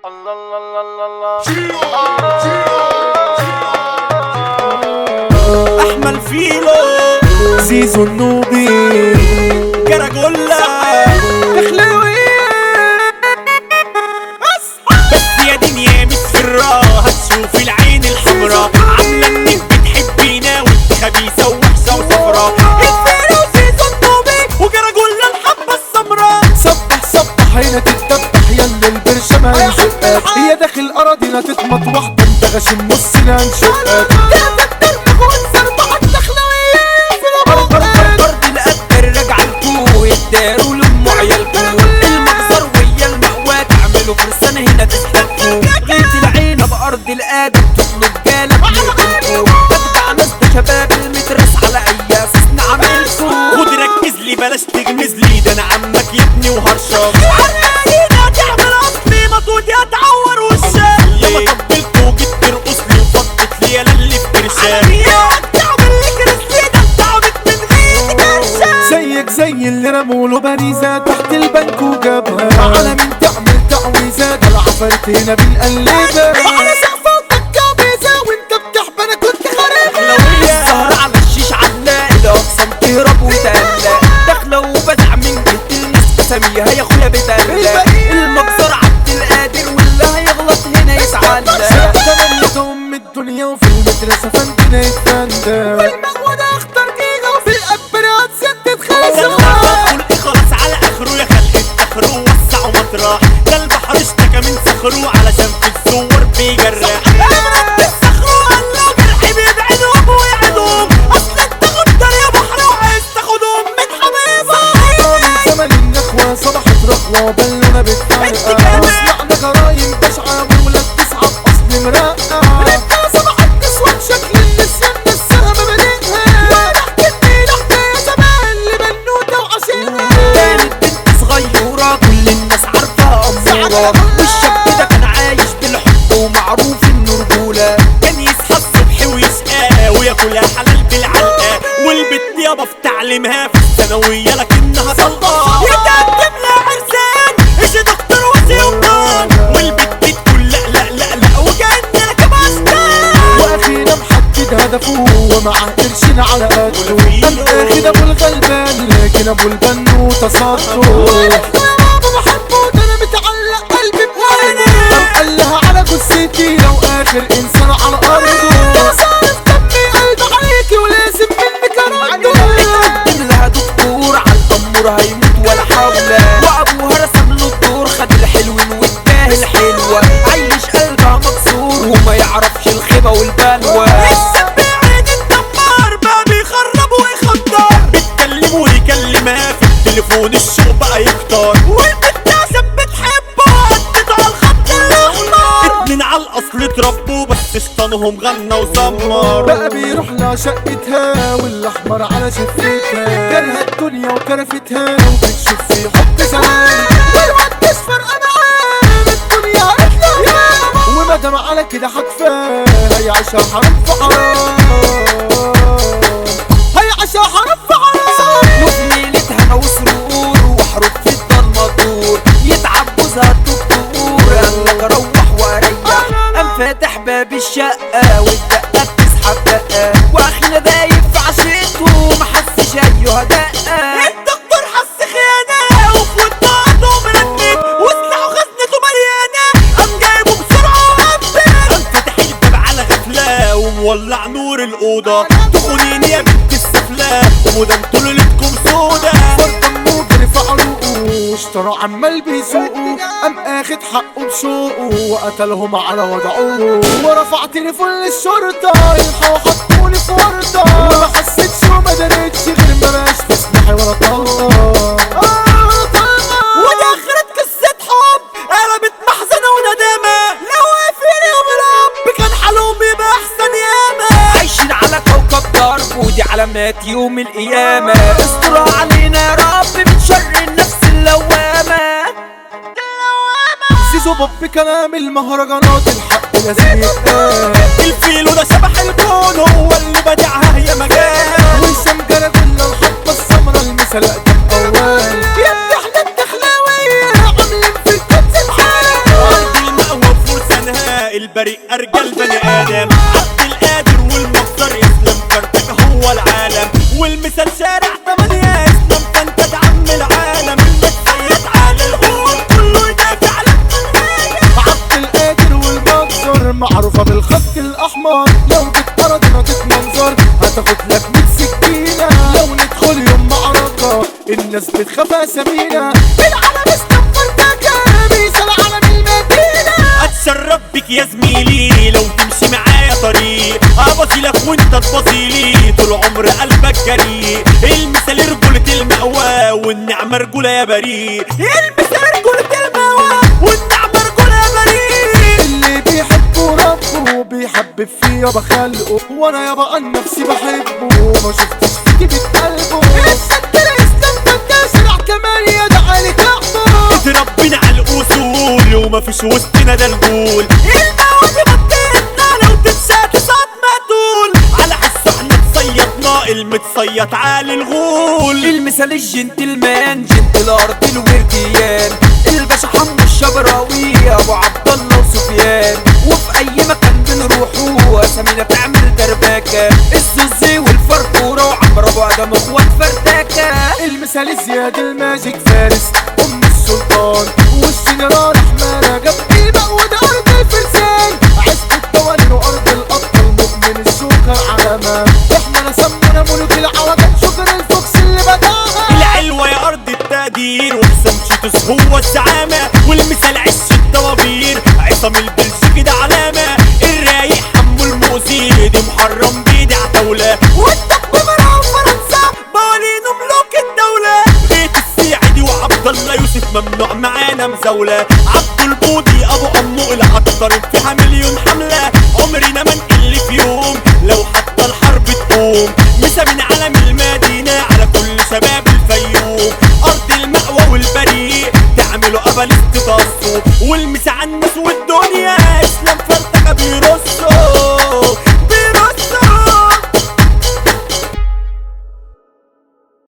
الله الله الله الله احمل فيلو زيزو النوبي كراجولا تخلوي بس يا دنيا مسفرة هتشوفي العين الحمراء عاملة انك بتحبينا وانت خبيثة ووحشة وصفرا الفيلو زيزو النوبي وكراجولا الحبة السمراء صبح صبح هنا تتدبح يلا البرشمة هنشقك هي داخل أراضينا تتمط واحدة انت غشيم نصنا هنشقك ارض القدر راجعة لكو يداروا لامه عيالكو المجزر ويا المأوى تعملوا فرسان هنا تستكفوا غيت العينة بأرض الآدم تطلب جالك يقتلكوا أجدع ناس بشباب المترس على أي أساس نعملكوا خد ركز لي بلاش تجمز لي ده أنا عمك يا ابني وهرشاك عرقانين هتعمل أصلي مطوط هتعور وشك لما طبلت وجيت ترقص لي وفضت لي يا للي في برشاك تعمل لي كرسلي ده انت عبيط من غير كرشاك زيك زي اللي رموله باريزة تحت البنك وجابها على مين تعمل تعويذة ده العفرت هنا بنقلبها على سقفك كابيزة وانت بتحبى انا كنت خاربها السهر على الشيش علاق الاقسام تهرب وتقلق داخله وبزع من جهه الناس اساميها يا اخويا بتقلق المجزر عبد القادر واللي هيغلط هنا يتعلق تملك ام الدنيا وفي المدرسة فندنا يتفندى والمأوى ده اختار جيجا وفي الابرات ست خمسة خلقي خلاص على اخره يا خلق اخره وسع ومطرح ده البحر اشتكى من صخره علشان في الصور بيجرح الصخره قالوا جرحي بيبعدهم ويعدهم اصل انت غدار يا بحر وعايز تاخدهم من حبيبك من زمن النخوة صبحت رخوة بالونة بالفرقة وسمعنا جرايم بشعة وولاد تسعة بأصل مرقة رجالة صبحت نسوة بشكل النسيان نسها مبادئها ونحكي النيل حكاية زمان لبنوتة وعشيرها كانت بنت صغيرة كل الناس عارفة أمورة والشاب ده كان عايش بالحب ومعروف إنه رجولة كان يصحى الصبح ويسقى وياكلها حلال بالعلقة والبت يابا في تعليمها في الثانوية لكنها طلقة يتقدم لها عرسان إيش دكتور وسيوطان والبت تقول لا لا لا لا وكأن ركب عسكر واخينا محدد هدفه ومعاه قرشين على قده قام اخد ابو الغلبان لكن ابو البنوتة صده بحبه ده انا متعلق قلبي بقلبه قام قال لها على جثتي لو اخر انسان على ارضه انا صارف دمي قلبي عليكي ولازم منك ارده اتقدم لها دكتور على الامور هيموت ولا حول وابوها رسم له الدور خد الحلوين واداه الحلوه عايش قلبها مكسور وما يعرفش الخيبه والبلوى السباعين الدمار بقى بيخرب ويخدر بتكلم ويكلمها في التليفون الشوق بقى يكتر والبت عشان بتحبه عدت على الخط الاحمر اتنين على الاصل اتربوا بس شيطانهم غنى وزمر بقى بيروح لها شقتها والاحمر على شفتها كرهت الدنيا وكرفتها وبتشوف في حب زمان والواد مش فارقه معاه الدنيا قالت له يا وما دام على كده حكفاه هيعيشها حرام في حرام هيعيشها حرام في حرام وفي ليلتها انا وسرور وحروب في الضلمه تدور يتعب جوزها الدكتور قال لك اروح واريح قام فاتح باب الشقه والدقه بتسحب دقه واخينا دايب في عشيته ما حسش ايها دقه الدكتور حس خيانه وفي وداعته مرنك وسلاحه خزنته مليانه قام جايبه بسرعه وقبل قام فاتح الباب على غفله ومولع نور الاوضه تخونيني يا بنت السفله ومدام طول ليلتكم سودا فرد مجري في عروقه واشترى عمال بيسوقه قام اخد حقه بشوقه وقتلهم على وضعه ورفع تليفون للشرطة الحقوا حطوني في ورطة وما حسيتش وما دريتش غير ما بقاش في سلاحي ولا طلقة آه، ولا طلقة. ودخلت قصة حب قلبت محزنة وندامة لو قافل يوم الأب كان حالهم يبقى أحسن ياما عايشين على كوكب ضرب ودي علامات يوم القيامة استرها علينا يا رب من شر النفس اللوامة زيزو بوب كلام المهرجانات الحق لازم يتقال الفيلو ده شبح الكون هو اللي بدعها هي مجال وسام جرد الا الحبة السمرا المثل اقدم اول يا ابني احنا الدخلاوية عاملين في الكبس بحالة البريء ارجل بني ادم عبد القادر والمصدر اسلام فرتك هو العالم والمثال شارع تمانية اسلام فانت عم العالم المتسيد على الغول كله يدافع عن عبد القادر والمنظر معروفة بالخط الأحمر لو جيت أرضنا تتمنظر هتاخد لك 100 سكينة لو ندخل يوم معركة الناس بتخاف أسامينا العالم استنفر مثال علم المدينة اتشرف بك يا زميلي لو تمشي معايا طريق ابصيلك وانت تبصيلي طول عمر قلبك جريء المثال رجولة المأوى والنعمة رجولة يا بريء المثال رجولة المأوى والنعمة رجولة يا بريء اللي بيحبه ربه بيحبب فيه يابا خلقه وانا يابا عن نفسي بحبه وما شفتش فيكي بتقلبه الست الاسلام تنتشر كمان يا دعالي كعبه اتربينا على الاصول ومفيش وسطنا ده الجول المواد بطيتنا لو تتشات صوت مقتول على حس احنا تصيطنا المتصيط عالي الغول المثال الجنتلمان جنت الارض الورديان الباشا حمو الشبراوي ابو عبد الله وسفيان وفي اي مكان بنروحوا اسامينا تعمل دربكه الزوزي والفرفوره وعمرو ابو ادم اخوات فرداكه المثال زياد الماجيك فارس ام السلطان والجنرال احمد رجب المقود ارض الفرسان عزب الدوالين وارض الابطال مؤمن السوكر علامة احنا رسمنا ملوك العوجات شكر الفوكس اللي بداها العلوة يا أرض التقدير وحسام شيتوس هو الزعامة والمثال عش الدوابير عصام البلشيكي ده علامة الرايق حمو المؤذي دي محرم بيدي عتاولة والتقوى مرعى فرنسا موالين ملوك الدولة غيت السيعدي وعبد الله يوسف ممنوع معانا مزاولة عبد البودي أبو أمو العطار فيها مليون حملة عمرنا ما نقل في يوم لو حتى الحرب تقوم مسا من علم المدينة على كل شباب الفيوم أرض المأوى والبريء تعملوا قبل استباصوا والمسا على الناس والدنيا